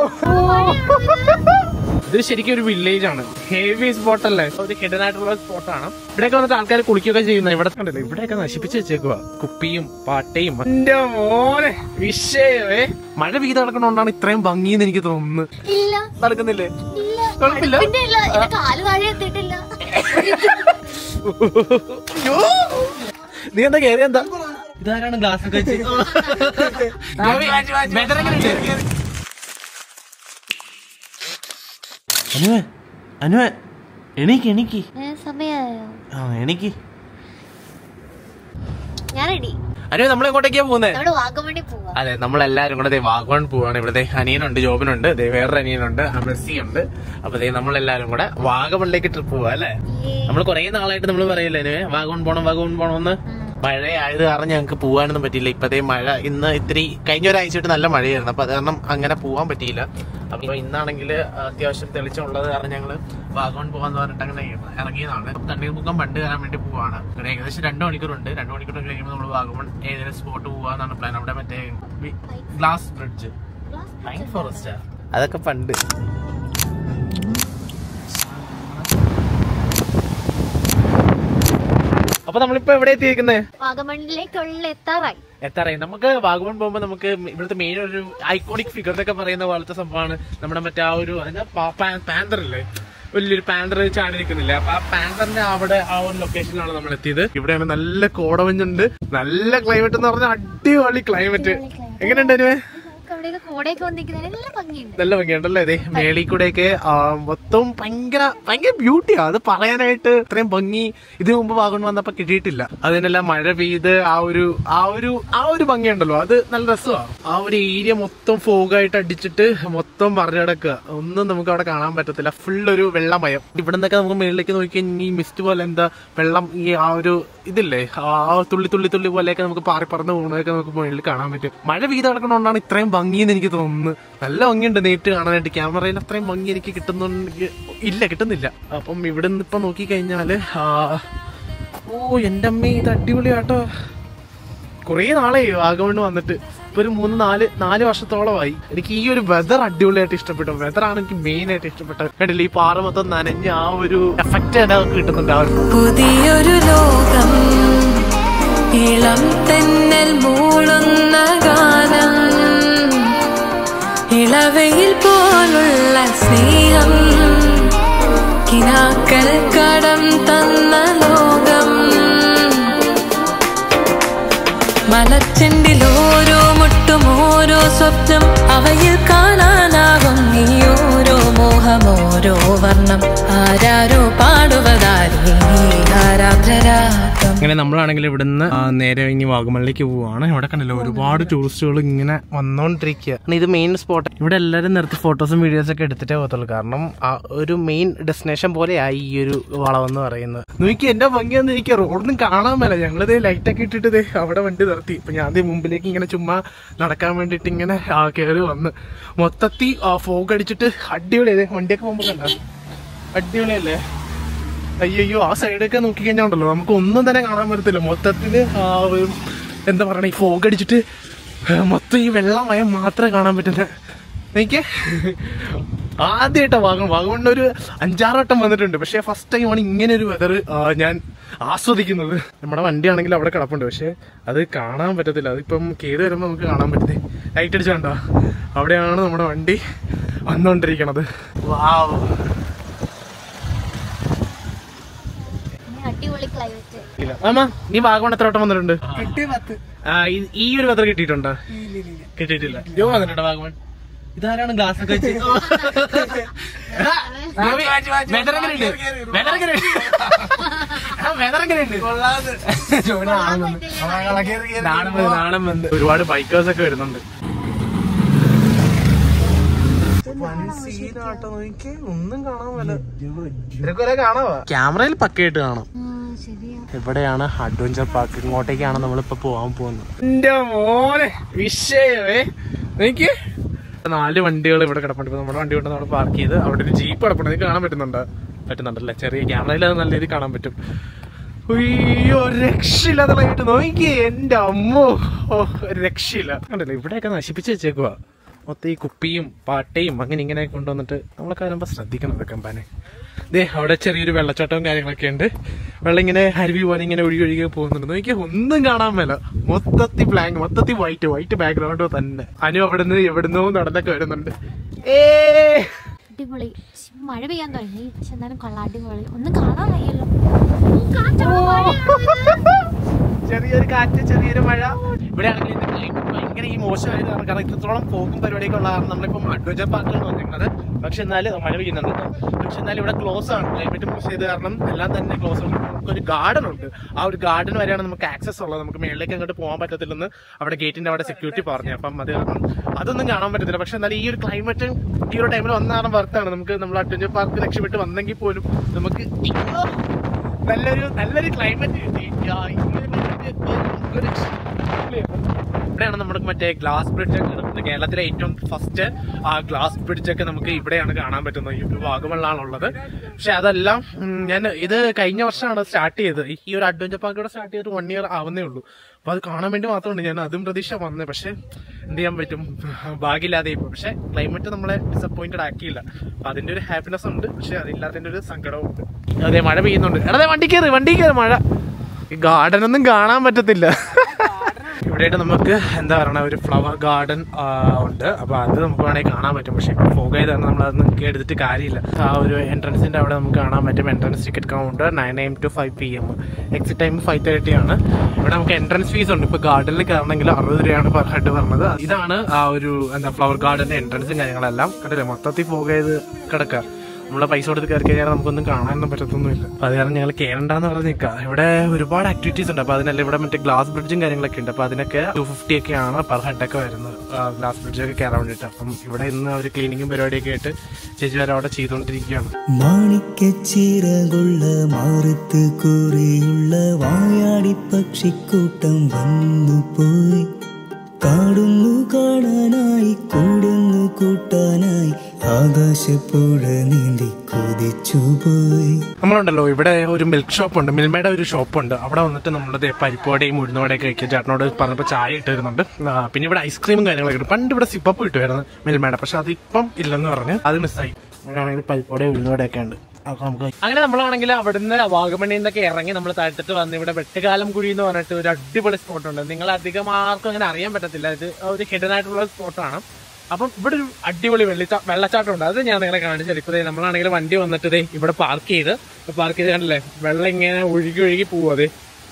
ഇത് ശരിക്കും ഒരു വില്ലേജ് ആണ് ഹെവി സ്പോട്ട് അല്ലേ ഒരു ഹിഡൻ ആയിട്ടുള്ള സ്പോട്ടാണ് ഇവിടെയൊക്കെ വന്നിട്ട് ആൾക്കാർ കുളിക്കുകയൊക്കെ ചെയ്യുന്നത് ഇവിടെ കണ്ടില്ല ഇവിടെയൊക്കെ നശിപ്പിച്ച് വെച്ചേക്കുക കുപ്പിയും പാട്ടയും എന്റെ മോനെ വിഷയമേ മഴ പെയ്ത് നടക്കണോണ്ടാണ് ഇത്രയും ഭംഗിയെന്ന് എനിക്ക് തോന്നുന്നു ഇല്ല നടക്കുന്നില്ലേ ഇല്ല കുഴപ്പമില്ല പിന്നെ ഇല്ല എന്റെ കാല് താഴെ എത്തിയിട്ടില്ല അയ്യോ. നീ എന്താ കേറി എന്താ ഇതാരാണ് ഗ്ലാസ് ഒക്കെ വെച്ച് വെതർ എങ്ങനെയുണ്ട്? അനുവേ അനുവേ എണീക്ക് എണീക്ക് സമയായോ ആ എണീക്ക് ഞാൻ റെഡി അനുവേ നമ്മൾ എങ്ങോട്ടേക്കാ പോകുന്നത് നമ്മുടെ വാഗമണി പോവാ അതെ നമ്മളെല്ലാരും കൂടെ ദേ വാഗോൺ പോവാണ് ഇവിടെ ദേ അനിയനുണ്ട് ജോബിനുണ്ട് ദേ വേറൊരു അനിയനുണ്ട് മെസ്സി ഉണ്ട് അപ്പൊ ദേ നമ്മളെല്ലാരും കൂടെ വാഗമണിലേക്ക് ട്രിപ്പ് പോവാ അല്ലേ നമ്മൾ കുറെ നാളായിട്ട് നമ്മൾ പറയില്ലേ അനുവേ വാഗോൺ പോണം വാഗോൺ പോണമെന്ന് മഴ ആയത് കാരണം ഞങ്ങൾക്ക് പോകാനൊന്നും പറ്റിയില്ല ഇപ്പതേ മഴ ഇന്ന് ഇത്തിരി കഴിഞ്ഞ ഒരാഴ്ചയായിട്ട് നല്ല മഴയായിരുന്നു അപ്പൊ അത് കാരണം അങ്ങനെ പോകാൻ പറ്റിയില്ല അപ്പൊ ഇന്നാണെങ്കിൽ അത്യാവശ്യം തെളിച്ചമുള്ളത് കാരണം ഞങ്ങള് വാഗോൺ പോകാന്ന് പറഞ്ഞിട്ട് അങ്ങനെ ഇറങ്ങിയതാണ് തണ്ണീർമുക്കം ബണ്ട് കയറാൻ വേണ്ടി പോവാണ് ഇവിടെ ഏകദേശം രണ്ട് മണിക്കൂറുണ്ട് രണ്ട് മണിക്കൂർ കഴിയുമ്പോൾ നമ്മൾ വാഗമൺ ഏതെങ്കിലും സ്പോട്ട് പോവാന്നാണ് പ്ലാൻ അവിടെ മറ്റേ ഗ്ലാസ് ബ്രിഡ്ജ് പൈൻ ഫോറസ്റ്റ് അതൊക്കെ പണ്ട് അപ്പൊ നമ്മളിപ്പോ എവിടെ എത്തിയിരിക്കുന്നത് വാഗമണിലേക്കുള്ള എത്താറായി എത്രയും നമുക്ക് വാഗമൺ പോകുമ്പോൾ നമുക്ക് ഇവിടുത്തെ മെയിൻ ഒരു ഐക്കോണിക് ഫിഗർ എന്നൊക്കെ പറയുന്ന പോലത്തെ സംഭവമാണ് നമ്മുടെ മറ്റേ ആ ഒരു പാന്തർ ഇല്ലേ വലിയൊരു പാന്തർ ചാടി നിൽക്കുന്നില്ല അപ്പൊ ആ പാന്തറിന്റെ അവിടെ ആ ഒരു ലൊക്കേഷനിലാണ് നമ്മൾ എത്തിയത് ഇവിടെയാണ് നല്ല കോടമഞ്ഞുണ്ട് നല്ല ക്ലൈമറ്റ് എന്ന് പറഞ്ഞാൽ അടിപൊളി ക്ലൈമറ്റ് എങ്ങനെയുണ്ട് അനുവേ നമുക്ക് അവിടെയൊക്കെ കോടയൊക്കെ വന്നിരിക്കുന്നത് നല്ല ഭംഗിയുണ്ട് നല്ല ഭംഗിയുണ്ടല്ലേ അതെ മേളിൽ കൂടെയൊക്കെ ആ, മൊത്തം ഭയങ്കര ഭയങ്കര ബ്യൂട്ടിയാ അത് പറയാനായിട്ട് ഇത്രയും ഭംഗി ഇതിനു മുമ്പ് വാഗൺ വന്നപ്പോ കിട്ടിയിട്ടില്ല അതിനെല്ലാം മഴ പെയ്ത് ആ ഒരു ആ ഒരു ആ ഒരു ഭംഗിയുണ്ടല്ലോ അത് നല്ല രസമാണ് ആ ഒരു ഏരിയ മൊത്തം ഫോഗായിട്ട് അടിച്ചിട്ട് മൊത്തം പറഞ്ഞു കിടക്കുക ഒന്നും നമുക്ക് അവിടെ കാണാൻ പറ്റത്തില്ല ഫുൾ ഒരു വെള്ളമയം ഇവിടെ നിന്നൊക്കെ നമുക്ക് മേളിലേക്ക് നോക്കി ഈ മിസ്റ്റ് പോലെ എന്താ വെള്ളം ഈ ആ ഒരു ഇതില്ലേ ആ തുള്ളി തുള്ളി തുള്ളി പോലെയൊക്കെ നമുക്ക് പാറി പറന്ന് പോകുന്നതൊക്കെ നമുക്ക് മുകളിൽ കാണാൻ പറ്റും മഴ പെയ്ത് കിടക്കണോണ്ടാണ് ഇത്രയും ഭംഗിയെന്ന് എനിക്ക് തോന്നുന്നു നല്ല ഭംഗിയുണ്ട് നേരിട്ട് കാണാനായിട്ട് ക്യാമറയിൽ അത്രയും ഭംഗി എനിക്ക് കിട്ടുന്നുണ്ടെങ്കിൽ ഇല്ല കിട്ടുന്നില്ല അപ്പം ഇവിടെ നിന്ന് ഇപ്പൊ നോക്കി കഴിഞ്ഞാല് ആ, ഓ എന്റെ അമ്മ ഇത് അടിപൊളിയാട്ടോ കുറേ നാളായി വാഗമണ് വന്നിട്ട് ഇപ്പൊ ഒരു മൂന്ന് നാല് നാല് വർഷത്തോളമായി എനിക്ക് ഈ ഒരു വെതർ അടിപൊളിയായിട്ട് ഇഷ്ടപ്പെട്ടു വെതറാണ് എനിക്ക് മെയിൻ ആയിട്ട് ഇഷ്ടപ്പെട്ടത് കണ്ടില്ല ഈ പാറ മൊത്തം നനഞ്ഞ ആ ഒരു എഫക്റ്റ് തന്നെ നമുക്ക് കിട്ടുന്നുണ്ട് ആ ഒരു പുതിയൊരു ലോകം ഇളം തെന്നൽ മൂളുന്ന ഗാനം ഇളവയിൽ പോലുള്ള സ്നേഹം കിനാക്കൾ കടം തന്ന ലോകം മലച്ചെണ്ടിൽ ഓരോ മുട്ടും ഓരോ സ്വപ്നം അവയിൽ കാണാനാകും നീ ഓരോ മോഹം ഓരോ വർണ്ണം ആരാരോ പാടുവതാരേ ആരാധരാഗം അങ്ങനെ നമ്മളാണെങ്കിൽ ഇവിടുന്ന് ആ, നേരെ ഇനി വാഗമണിലേക്ക് പോവാണ് ഇവിടെ കണ്ടല്ലോ ഒരുപാട് ടൂറിസ്റ്റുകൾ ഇങ്ങനെ വന്നോണ്ടിരിക്കുക ഇത് മെയിൻ സ്പോട്ട് ഇവിടെ എല്ലാവരും നിർത്തി ഫോട്ടോസും വീഡിയോസും ഒക്കെ എടുത്തിട്ടേ പോകത്തുള്ളൂ കാരണം ആ ഒരു മെയിൻ ഡെസ്റ്റിനേഷൻ പോലെയായി ഈ ഒരു വളവെന്ന് പറയുന്നത് നോക്കി എന്റെ ഭംഗിയൊന്നും എനിക്ക് റോഡൊന്നും കാണാൻ മേല ഞങ്ങളിത് ലൈറ്റ് ഒക്കെ ഇട്ടിട്ട് ദേ അവിടെ വണ്ടി നിർത്തി ഇപ്പൊ ഞാൻ ദേ മുമ്പിലേക്ക് ഇങ്ങനെ ചുമ്മാ നടക്കാൻ വേണ്ടിട്ട് ഇങ്ങനെ ആ, കയറി വന്ന് മൊത്തത്തിൽ ഫോഗ് അടിച്ചിട്ട് അടിപൊളിയായി വണ്ടിയൊക്കെ പോകുമ്പോൾ കണ്ട അടിപൊളിയല്ലേ അയ്യോ ആ സൈഡൊക്കെ നോക്കി കഴിഞ്ഞാൽ ഉണ്ടല്ലോ നമുക്ക് ഒന്നും തന്നെ കാണാൻ പറ്റത്തില്ല മൊത്തത്തില് ആ ഒരു എന്താ പറയണ ഈ ഫോഗ് അടിച്ചിട്ട് മൊത്തം ഈ വെള്ളമയം മാത്രമേ കാണാൻ പറ്റുന്ന എനിക്ക് ആദ്യമായിട്ടാ വാഗൺ വാഗമണിന് ഒരു അഞ്ചാറ് വട്ടം വന്നിട്ടുണ്ട് പക്ഷേ ഫസ്റ്റ് ടൈമാണ് ഇങ്ങനെ ഒരു വെതർ ഞാൻ ആസ്വദിക്കുന്നത് നമ്മുടെ വണ്ടിയാണെങ്കിൽ അവിടെ കിടപ്പുണ്ട് പക്ഷേ അത് കാണാൻ പറ്റത്തില്ല അതിപ്പം കയറി വരുമ്പോൾ നമുക്ക് കാണാൻ പറ്റുന്നേ ലൈറ്റ് അടിച്ച് കണ്ടോ അവിടെയാണ് നമ്മുടെ വണ്ടി വന്നുകൊണ്ടിരിക്കണത് വാവ് അടിപൊളി ക്ലൈമറ്റ് ഇല്ല മാമ നീ വാഗമൺ എത്ര വട്ടം വന്നിട്ടുണ്ട് ആ, ഈ- ഈ ഒരു വെതർ കിട്ടിയിട്ടുണ്ടോ കിട്ടിയിട്ടില്ല ജോ വന്നിട്ടുണ്ടോ വാഗമൺ ഇതാരാണ് ഗ്ലാസ് ഒക്കെ വെച്ച് വെതർ എങ്ങനെയുണ്ട് വെതർ എങ്ങനെയുണ്ട് വെതർ എങ്ങനെയുണ്ട് ജോന് നാണം വന്ന്. നാണം വന്ന്, നാണം വന്ന്. ഒരുപാട് ബൈക്കേഴ്സ് ഒക്കെ വരുന്നുണ്ട് ഒന്നും കാണാൻ പല ഇതൊക്കെ കാണാവാ ക്യാമറയിൽ പക്കയായിട്ട് കാണാം ശരിയാ എവിടെയാണ് അഡ്വഞ്ചർ പാർക്ക് ഇങ്ങോട്ടേക്കാണ് നമ്മളിപ്പോ പോവാൻ പോകുന്നത് എന്റെ മോനെ വിഷയമേ എനിക്ക് നാല് വണ്ടികൾ ഇവിടെ കിടപ്പുണ്ട് ഇപ്പൊ നമ്മുടെ വണ്ടി കൊണ്ട് നമ്മൾ പാർക്ക് ചെയ്ത് അവിടെ ഒരു ജീപ്പ് കിടപ്പുണ്ട് നിങ്ങൾക്ക് കാണാൻ പറ്റുന്നുണ്ടോ പറ്റുന്നുണ്ടല്ലേ ചെറിയ ക്യാമറയിൽ അത് നല്ല രീതിയിൽ കാണാൻ പറ്റും അയ്യോ രക്ഷയില്ലാത്ത ലൈറ്റ് നോക്കിയേ എന്റെ അമ്മോ ഓ ഒരു രക്ഷയില്ല കണ്ടല്ലോ ഇവിടെയൊക്കെ നശിപ്പിച്ച് വെച്ചേക്കുവാ മൊത്തം ഈ കുപ്പിയും പാട്ടയും അങ്ങനെ ഇങ്ങനെ കൊണ്ടുവന്നിട്ട് നമ്മളൊക്കെ വരുമ്പോൾ ശ്രദ്ധിക്കണം ഇതൊക്കെ അമ്പാനെ ദേ അവിടെ ചെറിയൊരു വെള്ളച്ചാട്ടവും കാര്യങ്ങളൊക്കെ ഉണ്ട് വെള്ളം ഇങ്ങനെ അരുവി പോലെ ഇങ്ങനെ ഒഴുകി ഒഴുകി പോകുന്നുണ്ട് എനിക്ക് ഒന്നും കാണാൻ മേല മൊത്തത്തിൽ ബ്ലാങ്ക് മൊത്തത്തിൽ വൈറ്റ് വൈറ്റ് ബാക്ക്ഗ്രൗണ്ട് തന്നെ അനു അവിടെ നിന്ന് എവിടുന്നോ നടന്നൊക്കെ വരുന്നുണ്ട് ഏ അടിപൊളി ശ്ശ്, മഴ പെയ്യാൻ തുടങ്ങി പക്ഷെ എന്നാലും കൊള്ളാം അടിപൊളി ഒന്നും കാണാൻ വയ്യല്ലോ ഓ, കാറ്റാണ്, മഴയാണ്. ചെറിയൊരു കാറ്റ് ചെറിയൊരു മഴ ഇവിടെ ആണെങ്കിൽ ഇത് climate ഭയങ്കര ഈ മോശമായത് കാരണം കാരണം ഇത്രത്തോളം പോകും പരിപാടിയൊക്കെ ഉള്ള കാരണം നമ്മളിപ്പം അഡ്വഞ്ചർ പാർക്കിലാണ് വന്നിരിക്കുന്നത് പക്ഷെ എന്നാലും മഴ പെയ്യുന്നുണ്ട് പക്ഷെ എന്നാലും ഇവിടെ ക്ലോസ് ആണ് ക്ലൈമറ്റ് മോശം ചെയ്ത് കാരണം എല്ലാം തന്നെ ക്ലോസ് ഉണ്ട് നമുക്കൊരു ഗാർഡൻ ഉണ്ട് ആ ഒരു ഗാർഡൻ വരെയാണ് നമുക്ക് ആക്സസ് ഉള്ളത് നമുക്ക് മേളിലേക്ക് അങ്ങോട്ട് പോകാൻ പറ്റത്തില്ലെന്ന് അവിടെ ഗേറ്റിന്റെ അവിടെ സെക്യൂരിറ്റി പറഞ്ഞു അപ്പം അത് കാരണം അതൊന്നും കാണാൻ പറ്റത്തില്ല പക്ഷെ എന്നാലും ഈ ഒരു ക്ലൈമറ്റ് ഈ ഒരു ടൈമിൽ വന്നാണ് വർത്താണ് നമുക്ക് നമ്മൾ അഡ്വഞ്ചർ പാർക്ക് ലക്ഷ്യമിട്ട് വന്നെങ്കിൽ പോലും നമുക്ക് ഇയ്യോ, നല്ലൊരു നല്ലൊരു ക്ലൈമറ്റ് കിട്ടി യാ, ഇങ്ങനെ ഒരു രക്ഷ- ഇവിടെയാണ് നമ്മുടെ മറ്റേ ഗ്ലാസ് ബ്രിഡ്ജ് ഒക്കെ കിടക്കുന്നത് കേരളത്തിലെ ഏറ്റവും ഫസ്റ്റ് ആ ഗ്ലാസ് ബ്രിഡ്ജ് ഒക്കെ നമുക്ക് ഇവിടെയാണ് കാണാൻ പറ്റുന്നത് ഈ വാഗമണ്ണാണുള്ളത് പക്ഷെ അതെല്ലാം ഉം, ഞാൻ ഇത് കഴിഞ്ഞ വർഷമാണ് സ്റ്റാർട്ട് ചെയ്തത് ഈ ഒരു അഡ്വഞ്ചർ പാർക്ക് ഇവിടെ സ്റ്റാർട്ട് ചെയ്തിട്ട് വൺ ഇയർ ആവുന്നേ ഉള്ളൂ അപ്പൊ അത് കാണാൻ വേണ്ടി മാത്രമുണ്ട് ഞാൻ അതും പ്രതീക്ഷ വന്നത് പക്ഷെ എന്ത് ചെയ്യാൻ പറ്റും ഭാഗ്യമില്ലാതെ ഇപ്പോൾ പക്ഷെ ക്ലൈമറ്റ് നമ്മളെ ഡിസപ്പോയിന്റഡ് ആക്കിയില്ല അപ്പൊ അതിന്റെ ഒരു ഹാപ്പിനെസ് ഉണ്ട് പക്ഷെ അതില്ലാത്തതിന്റെ ഒരു സങ്കടവും ഉണ്ട് അതെ മഴ പെയ്യുന്നുണ്ട് എടാ ദേ വണ്ടി കയറി വണ്ടി കയറി മഴ ഈ ഗാർഡൻ ഒന്നും കാണാൻ പറ്റത്തില്ല ഇവിടെയായിട്ട് നമുക്ക് എന്താ പറയുക ഒരു ഫ്ലവർ ഗാർഡൻ ഉണ്ട് അപ്പൊ അത് നമുക്ക് വേണമെങ്കിൽ കാണാൻ പറ്റും പക്ഷെ ഇപ്പോൾ ഫോഗ് ചെയ്താണ് നമ്മൾ അതൊന്നും എടുത്തിട്ട് കാര്യമില്ല ആ ഒരു എൻട്രൻസിന്റെ അവിടെ നമുക്ക് കാണാൻ പറ്റും entrance ticket counter nine M to five P M exit time five thirty ആണ് ഇവിടെ നമുക്ക് എൻട്രൻസ് ഫീസ് ഉണ്ട് ഇപ്പൊ ഗാർഡനിൽ കയറണമെങ്കിൽ അറുപത് രൂപയാണ് പെർ ഹെഡ് പറഞ്ഞത് ഇതാണ് ആ ഒരു എന്താ ഫ്ലവർ ഗാർഡന്റെ എൻട്രൻസും കാര്യങ്ങളെല്ലാം കണ്ടില്ലേ മൊത്തത്തിൽ ഫോഗ് ചെയ്ത് കിടക്കുക നമ്മളെ പൈസ കൊടുത്ത് കയറി കഴിഞ്ഞാൽ നമുക്കൊന്നും കാണാനൊന്നും പറ്റത്തൊന്നുമില്ല അപ്പൊ അത് കാരണം ഞങ്ങൾ കയറണ്ടെന്ന് പറഞ്ഞ് നിൽക്കാം ഇവിടെ ഒരുപാട് ആക്ടിവിറ്റീസ് ഉണ്ട് അപ്പൊ അതിനല്ല ഇവിടെ മറ്റേ ഗ്ലാസ് ബ്രിഡ്ജും കാര്യങ്ങളൊക്കെ ഉണ്ട് അപ്പൊ അതിനൊക്കെ ടു ഫിഫ്റ്റി ഒക്കെയാണ് പെർ ഹെഡ് ഒക്കെ വരുന്നത് ഗ്ലാസ് ബ്രിഡ്ജൊക്കെ കയറാൻ വേണ്ടിയിട്ട് അപ്പം ഇവിടെ ഇന്ന് ഒരു ക്ലീനിങ്ങും പരിപാടിയൊക്കെ ആയിട്ട് ചേച്ചി വരെ അവിടെ ചെയ്തുകൊണ്ടിരിക്കുകയാണ് മാണിക്കച്ചിറകുള്ള മാറത്ത് കൂറിയുള്ള വായാടി പക്ഷിക്കൂട്ടം വന്നു പോയി കാടുന്നു കാണാനായി കൂടുന്നു കൂട്ടാനായി ആകാശപ്പുഴ നീന്തി കുതിച്ചു പോയി നമ്മളുണ്ടല്ലോ ഇവിടെ ഒരു മിൽക്ക് ഷോപ്പ് ഉണ്ട് മിൽമയുടെ ഒരു ഷോപ്പ് ഉണ്ട് അവിടെ വന്നിട്ട് നമ്മളത് പരിപ്പോടെയും ഉഴുന്നോടെയൊക്കെ കഴിക്കുക ചേട്ടനോട് പറഞ്ഞപ്പോൾ ചായ ഇട്ട് തരുന്നുണ്ട് ആ, പിന്നെ ഇവിടെ ഐസ്ക്രീമും കാര്യങ്ങളൊക്കെ ഉണ്ട് പണ്ട് ഇവിടെ സിപ്പപ്പ് കിട്ടുമായിരുന്നു മിൽമയുടെ പക്ഷെ അതിപ്പം ഇല്ലെന്ന് പറഞ്ഞ് അത് മിസ്സായി ഇവിടെയാണെങ്കിൽ പരിപ്പോടെ ഉഴുന്നോടെയൊക്കെ ഉണ്ട് അപ്പൊ നമുക്ക് അങ്ങനെ നമ്മളാണെങ്കിൽ അവിടുന്ന് വാഗമണ്ണിൽ നിന്നൊക്കെ ഇറങ്ങി നമ്മൾ താഴ്ത്തിട്ട് വന്ന് ഇവിടെ വെട്ടുകാലം കുഴി എന്ന് പറഞ്ഞിട്ട് ഒരു അടിപൊളി സ്പോട്ടുണ്ട് നിങ്ങൾ അധികം ആർക്കും അങ്ങനെ അറിയാൻ പറ്റത്തില്ല ഇത് ഒരു ഹിഡൻ ആയിട്ടുള്ള സ്പോട്ടാണ് അപ്പം ഇവിടെ ഒരു അടിപൊളി വെള്ളിച്ച വെള്ളച്ചാട്ടം ഉണ്ട് അത് ഞാൻ നിങ്ങളെ കാണിച്ചു ഇപ്പൊ ദേ നമ്മളാണെങ്കിൽ വണ്ടി വന്നിട്ട് ദേ ഇവിടെ പാർക്ക് ചെയ്ത് പാർക്ക് ചെയ്ത് കണ്ടില്ലേ വെള്ളം ഇങ്ങനെ ഒഴുകി ഒഴുകി പോവും അതെ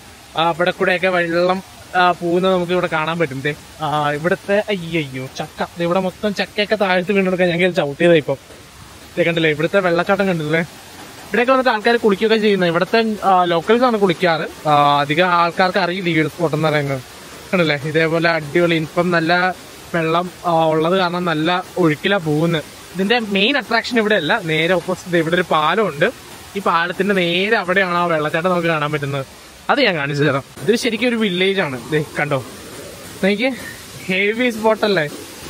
ആ അവിടെ കൂടെയൊക്കെ വെള്ളം ആ, പോകുന്നത് നമുക്ക് ഇവിടെ കാണാൻ പറ്റും ദേ ആ, ഇവിടുത്തെ അയ്യോ ചക്ക ദേ ഇവിടെ മൊത്തം ചക്കയൊക്കെ താഴ്ത്ത് വീണ്ടെടുക്കാൻ ഞങ്ങൾ ചവിട്ടിയതാ ഇപ്പം ദേ കണ്ടില്ലേ ഇവിടുത്തെ വെള്ളച്ചാട്ടം കണ്ടില്ലേ ഇവിടെയൊക്കെ വന്നിട്ട് ആൾക്കാർ കുളിക്കുകയൊക്കെ ചെയ്യുന്നത് ഇവിടുത്തെ ലോക്കൽസ് ആണ് കുളിക്കാറ് ആ, അധികം ആൾക്കാർക്ക് അറിയില്ല ഈ ഒരു സ്പോട്ട് എന്ന് പറയുന്നത് കണ്ടില്ലേ ഇതേപോലെ അടിപൊളി ഇപ്പം നല്ല വെള്ളം ആ, ഉള്ളത് കാരണം നല്ല ഒഴുക്കിലാ പോകുന്നത് ഇതിന്റെ മെയിൻ അട്രാക്ഷൻ ഇവിടെ അല്ല നേരെ ഓപ്പോസിറ്റ് ഇവിടെ ഒരു പാലമുണ്ട് ഈ പാലത്തിന്റെ നേരെ അവിടെയാണ് ആ വെള്ളച്ചാട്ടം നമുക്ക് കാണാൻ പറ്റുന്നത് അത് ഞാൻ കാണിച്ചു തരാം ഇത് ശരിക്കും ഒരു വില്ലേജ് ആണ് ദേ കണ്ടോ എനിക്ക് ഹെവി സ്പോട്ടല്ലേ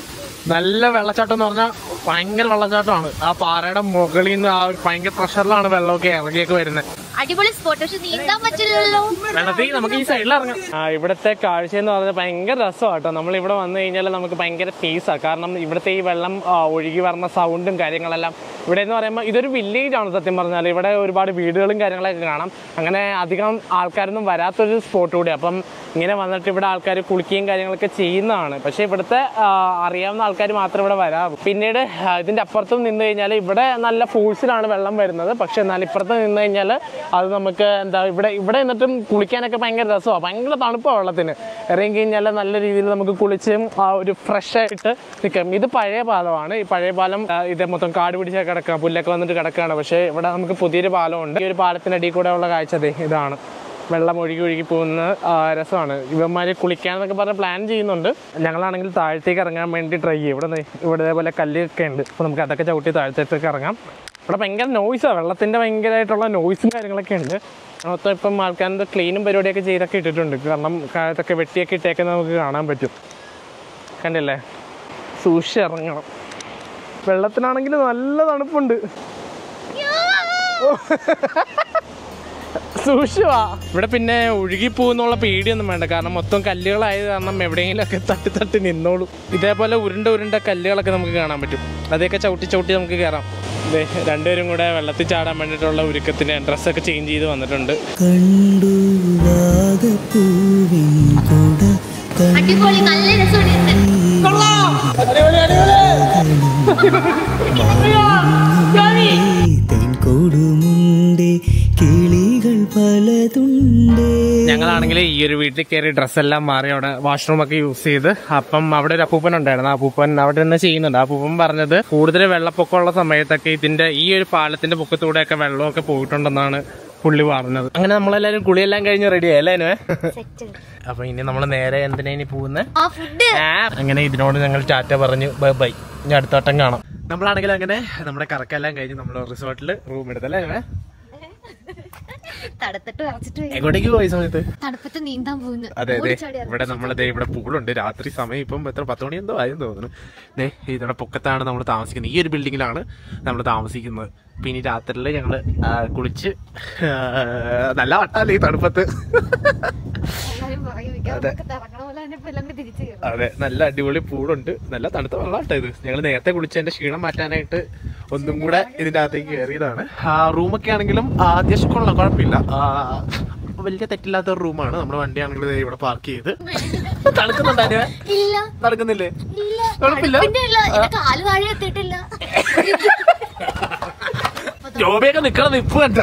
നല്ല വെള്ളച്ചാട്ടം എന്ന് പറഞ്ഞാൽ ഭയങ്കര വെള്ളച്ചാട്ടമാണ് ആ പാറയുടെ മുകളിൽ നിന്ന് ആ ഒരു ഭയങ്കര പ്രഷറിലാണ് വെള്ളമൊക്കെ ഇറങ്ങിയൊക്കെ വരുന്നത് അടിപൊളി സ്പോട്ട് പക്ഷെ നീന്താൻ പറ്റില്ലല്ലോ വെള്ളത്തിൽ നമുക്ക് ഈ സൈഡിൽ ഇറങ്ങാം ആ ഇവിടുത്തെ കാഴ്ച എന്ന് പറഞ്ഞാൽ ഭയങ്കര രസമാണ് കേട്ടോ നമ്മൾ ഇവിടെ വന്നു കഴിഞ്ഞാൽ നമുക്ക് ഭയങ്കര പീസാണ് കാരണം ഇവിടുത്തെ ഈ വെള്ളം ആ, ഒഴുകി വരുന്ന സൗണ്ടും കാര്യങ്ങളെല്ലാം ഇവിടെ എന്ന് പറയുമ്പോൾ ഇതൊരു വില്ലേജ് ആണ് സത്യം പറഞ്ഞാൽ ഇവിടെ ഒരുപാട് വീടുകളും കാര്യങ്ങളൊക്കെ കാണാം അങ്ങനെ അധികം ആൾക്കാരൊന്നും വരാത്തൊരു സ്പോട്ട് കൂടി അപ്പം ഇങ്ങനെ വന്നിട്ട് ഇവിടെ ആൾക്കാർ കുളിക്കുകയും കാര്യങ്ങളൊക്കെ ചെയ്യുന്നതാണ് പക്ഷേ ഇവിടുത്തെ ആ, അറിയാവുന്ന ആൾക്കാർ മാത്രമേ ഇവിടെ വരാറൂ പിന്നീട് ആ, ഇതിന്റെ അപ്പുറത്തും നിന്ന് കഴിഞ്ഞാൽ ഇവിടെ നല്ല ഫോഴ്സിലാണ് വെള്ളം വരുന്നത് പക്ഷെ എന്നാൽ ഇപ്പുറത്ത് നിന്ന് കഴിഞ്ഞാൽ അത് നമുക്ക് എന്താ ഇവിടെ ഇവിടെ നിന്നിട്ടും കുളിക്കാനൊക്കെ ഭയങ്കര രസമാണ് ഭയങ്കര തണുപ്പാണ് വെള്ളത്തിന് ഇറങ്ങി കഴിഞ്ഞാൽ നല്ല രീതിയിൽ നമുക്ക് കുളിച്ച് ആ ഒരു ഫ്രഷ് ആയിട്ട് നിൽക്കാം ഇത് പഴയ പാലമാണ് ഈ പഴയ പാലം ആ, ഇത് മൊത്തം കാട് പിടിച്ച കിടക്കുക പുല്ലൊക്കെ വന്നിട്ട് കിടക്കുകയാണ് പക്ഷേ ഇവിടെ നമുക്ക് പുതിയൊരു പാലമുണ്ട് ഈ ഒരു പാലത്തിനടിയിൽ കൂടെ ഉള്ള കാഴ്ച ദേ ഇതാണ് വെള്ളം ഒഴുകി ഒഴുകി പോകുന്ന ആ, രസമാണ് ഇവന്മാർ കുളിക്കാന്നൊക്കെ പറഞ്ഞ് പ്ലാൻ ചെയ്യുന്നുണ്ട് ഞങ്ങളാണെങ്കിൽ താഴത്തേക്ക് ഇറങ്ങാൻ വേണ്ടി ട്രൈ ചെയ്യും ഇവിടെ ദേ ഇവിടെ ഇതേപോലെ കല്ലൊക്കെ ഉണ്ട് അപ്പോൾ നമുക്ക് അതൊക്കെ ചവിട്ടി താഴത്തേക്ക് ഇറങ്ങാം ഇവിടെ ഭയങ്കര നോയ്സാണ് വെള്ളത്തിൻ്റെ ഭയങ്കരമായിട്ടുള്ള നോയ്സും കാര്യങ്ങളൊക്കെ ഉണ്ട് മൊത്തം ഇപ്പം ആൾക്കാരുടെ ക്ലീനും പരിപാടിയൊക്കെ ചെയ്തൊക്കെ ഇട്ടിട്ടുണ്ട് കാരണം കാലത്തൊക്കെ വെട്ടിയൊക്കെ ഇട്ടേക്കെ നമുക്ക് കാണാൻ പറ്റും കണ്ടില്ലേ സൂക്ഷിച്ച് ഇറങ്ങണം വെള്ളത്തിനാണെങ്കിൽ നല്ല തണുപ്പുണ്ട് സൂക്ഷിവാ ഇവിടെ പിന്നെ ഒഴുകി പോകുന്നുള്ള പേടിയൊന്നും വേണ്ട കാരണം മൊത്തം കല്ലുകളായത് കാരണം എവിടെയെങ്കിലുമൊക്കെ തട്ടി തട്ടി നിന്നോളും ഇതേപോലെ ഉരുണ്ട ഉരുണ്ട കല്ലുകളൊക്കെ നമുക്ക് കാണാൻ പറ്റും അതൊക്കെ ചവിട്ടി ചവിട്ടി നമുക്ക് കയറാം ദേ, രണ്ടുപേരും കൂടെ വെള്ളത്തിൽ ചാടാൻ വേണ്ടിയിട്ടുള്ള ഒരുക്കത്തിന് ഡ്രസ്സൊക്കെ ചേഞ്ച് ചെയ്ത് വന്നിട്ടുണ്ട് കണ്ടു വാഗപ്പൂവിൻ കൊട അടിപൊളി നല്ല രസമുണ്ട് തേൻകൊടുമുണ്ടേ കിളികൾ പലതുണ്ടേ ഞങ്ങളാണെങ്കിൽ ഈ ഒരു വീട്ടിൽ കയറി ഡ്രസ്സെല്ലാം മാറി അവിടെ വാഷ്റൂം ഒക്കെ യൂസ് ചെയ്ത് അപ്പം അവിടെ ഒരു അപ്പൂപ്പൻ ഉണ്ടായിരുന്നു ആ അപ്പൂപ്പൻ അവിടെ നിന്ന് ചെയ്യുന്നുണ്ട് ആ അപ്പൂപ്പൻ പറഞ്ഞത് കൂടുതൽ വെള്ളപ്പൊക്കമുള്ള സമയത്തൊക്കെ ഇതിന്റെ ഈ ഒരു പാലത്തിന്റെ പൊക്കത്തൂടെയൊക്കെ വെള്ളമൊക്കെ പോയിട്ടുണ്ടെന്നാണ് പുള്ളി പറഞ്ഞത് അങ്ങനെ നമ്മളെല്ലാരും കുളിയെല്ലാം കഴിഞ്ഞ് റെഡി ആയല്ലേ അനുവേ? സെറ്റ് അപ്പൊ ഇനി നമ്മൾ നേരെ എന്തിനാ ഇനി പോകുന്നത് ആ ഫുഡ് അങ്ങനെ ഇതിനോട് ഞങ്ങൾ ടാറ്റ പറഞ്ഞു ബൈ ബൈ ഇനി അടുത്ത വട്ടം കാണാം നമ്മളാണെങ്കിൽ അങ്ങനെ നമ്മുടെ കറക്കെല്ലാം കഴിഞ്ഞ് നമ്മൾ റിസോർട്ടിൽ റൂം എടുത്തല്ലേ അനുവേ? തടുത്തിട്ട് വരച്ചിട്ട് പോയി. എങ്ങോട്ടേക്ക് പോയി ഈ സമയത്ത് തണുപ്പത്ത് നീന്താൻ പോകുന്നു അതെ അതെ ഓടിച്ചാടി ഇറങ്ങി. ഇവിടെ നമ്മളിതേ ഇവിടെ പൂളുണ്ട് രാത്രി സമയം ഇപ്പം എത്ര പത്ത് മണി എന്തോ ആയെന്ന് തോന്നുന്നു ദേ ഇതിവിടെ പൊക്കത്താണ് നമ്മൾ താമസിക്കുന്നത് ഈ ഒരു ബിൽഡിങ്ങിലാണ് നമ്മൾ താമസിക്കുന്നത് പിന്നെ ഈ രാത്രിയിൽ ഞങ്ങൾ കുളിച്ച് ആ, നല്ല വട്ടല്ലേ ഈ തണുപ്പത്ത് എല്ലാവരും പുറകെ നിൽക്കാം. നമുക്ക് തിറങ്ങണ പോലെ തന്നെ ഇപ്പൊ എല്ലാം കൂടി തിരിച്ച് കയറും. അതെ നല്ല അടിപൊളി പൂളുണ്ട് നല്ല തണുത്ത വെള്ളമാട്ടോ ഇത് ഞങ്ങൾ നേരത്തെ കുളിച്ചതിന്റെ ക്ഷീണം മാറ്റാനായിട്ട് ഒന്നും കൂടെ ഇതിന്റെ അകത്തേക്ക് കയറിയതാണ് ആ റൂമൊക്കെ ആണെങ്കിലും അത്യാവശ്യം കൊള്ളാം കുഴപ്പമില്ല ആ, വലിയ തെറ്റില്ലാത്ത ഒരു റൂമാണ് നമ്മുടെ വണ്ടി ആണെങ്കിൽ ഇവിടെ പാർക്ക് ചെയ്ത് തണുക്കുന്നുണ്ടോ അനുവേ? ഇല്ല നടക്കുന്നില്ലേ ഇല്ല കുഴപ്പമില്ല? തണുപ്പിന്റെ ഇല്ല എന്റെ കാല് താഴെ എത്തിയിട്ടില്ല ജോബിയൊക്കെ നിക്കണ നിപ്പ് കണ്ട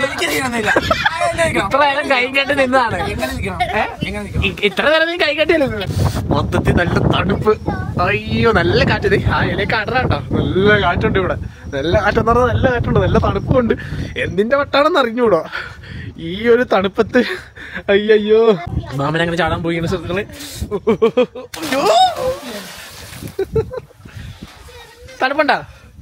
ഇത്ര നേരം കൈ കെട്ടി നിന്നതാണ് ഏ? ഇ- ഇത്ര നേരം നീ കൈ കെട്ടിയല്ലേ നിന്നെ? മൊത്തത്തിൽ നല്ല തണുപ്പ് അയ്യോ നല്ല കാറ്റ് ദേ, ആ ഇലയൊക്കെ അടറാട്ടോ നല്ല കാറ്റുണ്ട് ഇവിടെ നല്ല കാറ്റെന്ന് പറഞ്ഞാൽ നല്ല കാറ്റുണ്ട് നല്ല തണുപ്പുണ്ട് എന്തിന്റെ വട്ടാണെന്ന് അറിഞ്ഞൂടോ ഈ ഒരു തണുപ്പത്ത് അയ്യോ മാമൻ അങ്ങനെ ചാടാൻ പോയി സുഹൃത്തുക്കള് അയ്യോ തണുപ്പുണ്ടാ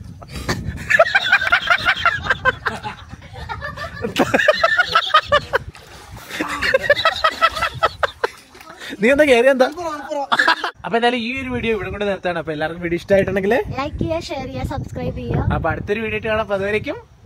നീ എന്താ കയറി എന്താ അപ്പൊ എന്തായാലും ഈ ഒരു വീഡിയോ ഇവിടെ കൊണ്ട് നിർത്താണ് അപ്പൊ എല്ലാവർക്കും വീഡിയോ ഇഷ്ടമായിട്ടുണ്ടെങ്കിൽ ലൈക്ക് ചെയ്യുക ഷെയർ ചെയ്യുക സബ്സ്ക്രൈബ് ചെയ്യുക അപ്പൊ അടുത്തൊരു വീഡിയോ കാണാം അപ്പൊ അതുവരേക്കും